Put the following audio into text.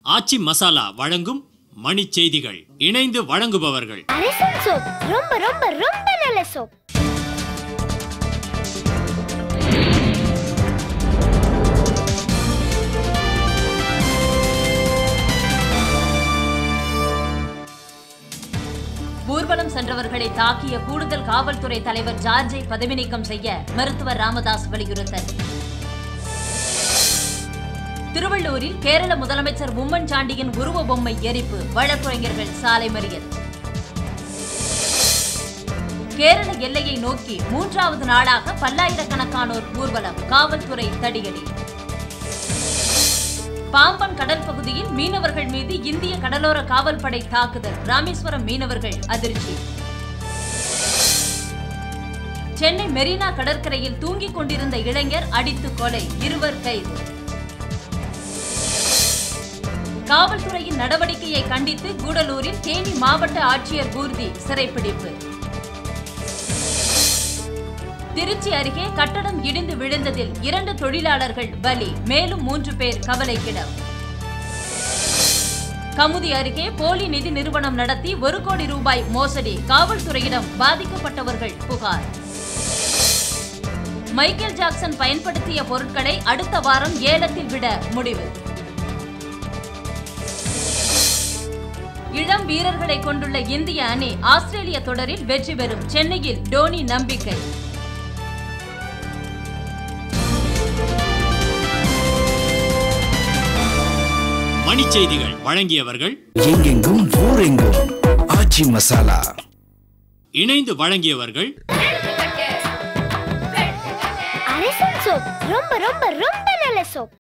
ஆச்சி மசாலா வழங்கும் மணிச் செய்திகள் இணைந்து வழங்குபவர்கள் அரசன் சோப் ரொம்ப ரொம்ப ரொம்ப நல்ல சோப் ஊர்வலம் சென்றவர்களை தாக்கிய கூடுதல் காவல்துறை தலைவர் ஜார்ஜை பதவி நீக்கம் செய்ய மருத்துவர் ராமதாஸ் வலியுறுத்தல் திருவள்ளூரில் கேரள முதலமைச்சர் உம்மன் சாண்டியின் உருவ பொம்மை எரிப்பு வழக்குரைஞர்கள் சாலை மறியல் கேரள எல்லையை நோக்கி மூன்றாவது நாளாக பல்லாயிரக்கணக்கானோர் ஊர்வலம் காவல்துறை தடியடி பாம்பன் கடல் பகுதியில் மீனவர்கள் மீது இந்திய கடலோர காவல்படை தாக்குதல் ராமேஸ்வரம் மீனவர்கள் அதிர்ச்சி சென்னை மெரினா கடற்கரையில் தூங்கிக் கொண்டிருந்த இளைஞர் அடித்து கொலை இருவர் கைது காவல்துறையின் நடவடிக்கையை கண்டித்து கூடலூரில் தேனி மாவட்ட ஆட்சியர் பூர்த்தி சிறைப்பிடிப்பு திருச்சி அருகே கட்டடம் இடிந்து விழுந்ததில் இரண்டு தொழிலாளர்கள் பலி மேலும் மூன்று பேர் கவலைக்கிடம் கமுதி அருகே போலி நிதி நிறுவனம் நடத்தி ஒரு கோடி ரூபாய் மோசடி காவல்துறையிடம் பாதிக்கப்பட்டவர்கள் புகார் மைக்கேல் ஜாக்சன் பயன்படுத்திய பொருட்களை அடுத்த வாரம் ஏலத்தில் விட முடிவு இளம் வீரர்களை கொண்டுள்ள இந்திய அணி ஆஸ்திரேலிய தொடரில் வெற்றி பெறும் சென்னையில் டோனி நம்பிக்கை மணிச் செய்திகள் வழங்கியவர்கள் எங்கெங்கும் ஊரெங்கும் ஆச்சி மசாலா இணைந்து வழங்கியவர்கள் அரசன் சோப் ரொம்ப ரொம்ப ரொம்ப நல்ல சோப்